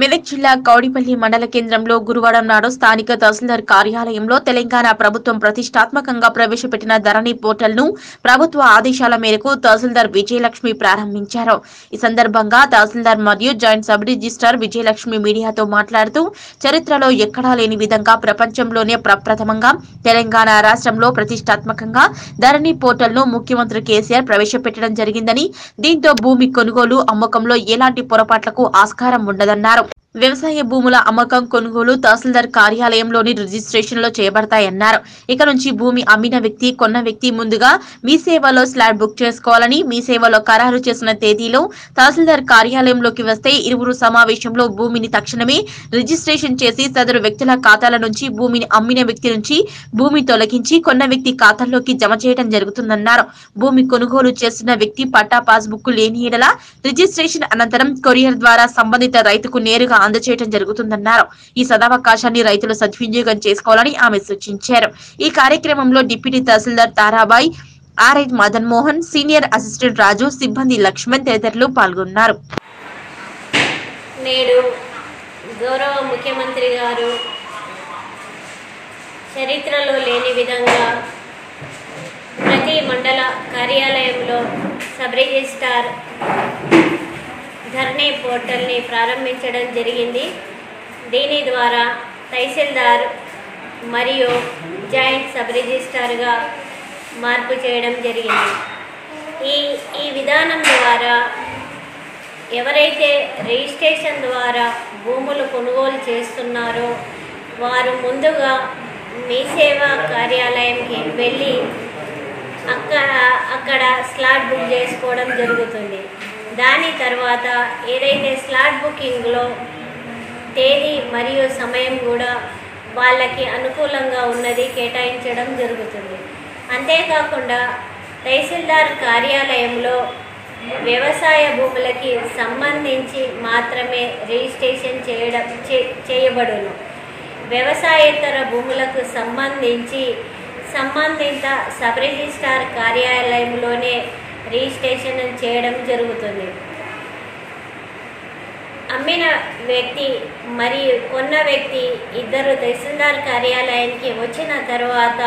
మెదక్ జిల్లా కౌడిపల్లి మండల కేంద్రంలో గురువారం నాడు స్థానిక తహసీల్దార్ కార్యాలయంలో తెలంగాణ ప్రభుత్వం ప్రతిష్టాత్మకంగా ప్రవేశపెట్టిన ధరణి పోర్టల్ ను ప్రభుత్వ ఆదేశాల మేరకు తహసీల్దార్ విజయలక్ష్మి ప్రారంభించారు ఈ సందర్భంగా తహసీల్దార్ మరియు జాయింట్ సబ్ రిజిస్ట్రార్ విజయలక్ష్మి మీడియాతో మాట్లాడుతూ చరిత్రలో ఎక్కడా లేని విధంగా ప్రపంచంలోనే ప్రప్రథమంగా తెలంగాణ రాష్ట్రంలో ప్రతిష్టాత్మకంగా ధరణి పోర్టల్ ను ముఖ్యమంత్రి కేసీఆర్ ప్రవేశపెట్టడం జరిగిందని దీంతో భూమి కొనుగోలు అమ్మకంలో ఎలాంటి పొరపాట్లకు ఆస్కారం ఉండదన్నారు వ్యవసాయ భూముల అమ్మకం కొనుగోలు తహసీల్దార్ కార్యాలయంలోని రిజిస్ట్రేషన్లో చేయబడతాయన్నారు ఇక నుంచి భూమి అమ్మిన వ్యక్తి కొన్న వ్యక్తి ముందుగా మీ సేవలో స్లాట్ బుక్ చేసుకోవాలని మీ సేవలో ఖరారు చేసిన తేదీలో తహసీల్దార్ కార్యాలయంలోకి వస్తే ఇరువురు సమావేశంలో భూమిని తక్షణమే రిజిస్ట్రేషన్ చేసి సదరు వ్యక్తుల ఖాతాల నుంచి భూమిని అమ్మిన వ్యక్తి నుంచి భూమి తొలగించి కొన్న వ్యక్తి ఖాతాల్లోకి జమ చేయడం జరుగుతుందన్నారు భూమి కొనుగోలు చేస్తున్న వ్యక్తి పట్టా పాస్బుక్ లేని ఎడల రిజిస్ట్రేషన్ అనంతరం కొరియర్ ద్వారా సంబంధిత రైతుకు నేరుగా అందజేయడం జరుగుతుందన్నారు ఈ సదవకాశాన్ని రైతులు సద్వినియోగం చేసుకోవాలని ఆమె సూచించారు ఈ కార్యక్రమంలో deputy tahsildar Tarabai RI Madan Mohan senior assistant Raju సిబ్బంది లక్ష్మణ్ తదితరులు పాల్గొన్నారు నేడు గౌరవ ముఖ్యమంత్రి గారు చరిత్రలో లేని విధంగా ప్రతి మండల కార్యాలయంలో సబ్ రిజిస్టార్ ధర్నీ పోర్టల్ని ప్రారంభించడం జరిగింది దీని ద్వారా తహసీల్దార్ మరియు జాయింట్ సబ్ రిజిస్టార్గా మార్పు చేయడం జరిగింది ఈ ఈ విధానం ద్వారా ఎవరైతే రిజిస్ట్రేషన్ ద్వారా భూములు కొనుగోలు చేస్తున్నారో వారు ముందుగా మీ సేవా కార్యాలయంకి వెళ్ళి అక్కడ అక్కడ స్లాట్ బుక్ చేసుకోవడం జరుగుతుంది దాని తర్వాత ఏదైతే స్లాట్ బుకింగ్లో తేదీ మరియు సమయం కూడా వాళ్ళకి అనుకూలంగా ఉన్నది కేటాయించడం జరుగుతుంది అంతేకాకుండా తహసీల్దార్ కార్యాలయంలో వ్యవసాయ భూములకి సంబంధించి మాత్రమే రిజిస్ట్రేషన్ చేయడం చే- చేయబడును వ్యవసాయేతర భూములకు సంబంధించి సంబంధిత సబ్ రిజిస్ట్రార్ కార్యాలయంలోనే రిజిస్ట్రేషన్ చేయడం జరుగుతుంది అమ్మిన వ్యక్తి మరియు కొన్న వ్యక్తి ఇద్దరు తహసీల్దార్ కార్యాలయానికి వచ్చిన తర్వాత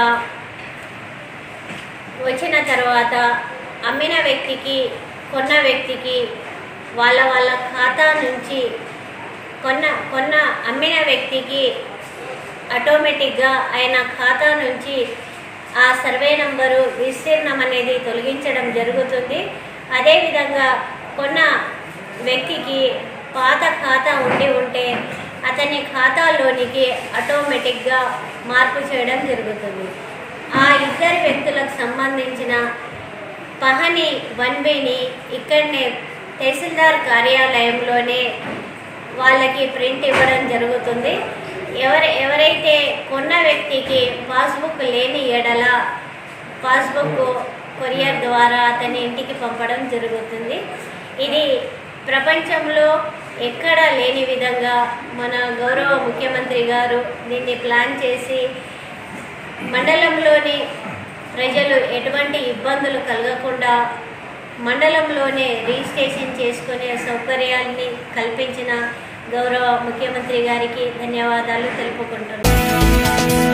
వచ్చిన తర్వాత అమ్మిన వ్యక్తికి కొన్న వ్యక్తికి వాళ్ళ వాళ్ళ ఖాతా నుంచి కొన్న కొన్న అమ్మిన వ్యక్తికి ఆటోమేటిక్గా ఆయన ఖాతా నుంచి ఆ సర్వే నంబరు విస్తీర్ణం అనేది తొలగించడం జరుగుతుంది అదేవిధంగా కొన్న వ్యక్తికి పాత ఖాతా ఉండి ఉంటే అతని ఖాతాలోనికి ఆటోమేటిక్గా మార్పు చేయడం జరుగుతుంది ఆ ఇద్దరు వ్యక్తులకు సంబంధించిన పహని వన్ వేని ఇక్కడనే తహసీల్దార్ కార్యాలయంలోనే వాళ్ళకి ప్రింట్ ఇవ్వడం జరుగుతుంది ఎవరు ఎవరైతే కొన్న వ్యక్తికి పాస్బుక్ లేని ఎడల పాస్బుక్ కొరియర్ ద్వారా అతని ఇంటికి పంపడం జరుగుతుంది ఇది ప్రపంచంలో ఎక్కడా లేని విధంగా మన గౌరవ ముఖ్యమంత్రి గారు దీన్ని ప్లాన్ చేసి మండలంలోని ప్రజలు ఎటువంటి ఇబ్బందులు కలగకుండా మండలంలోనే రిజిస్ట్రేషన్ చేసుకునే సౌకర్యాన్ని కల్పించిన గౌరవ ముఖ్యమంత్రి గారికి ధన్యవాదాలు తెలుపుకుంటున్నాను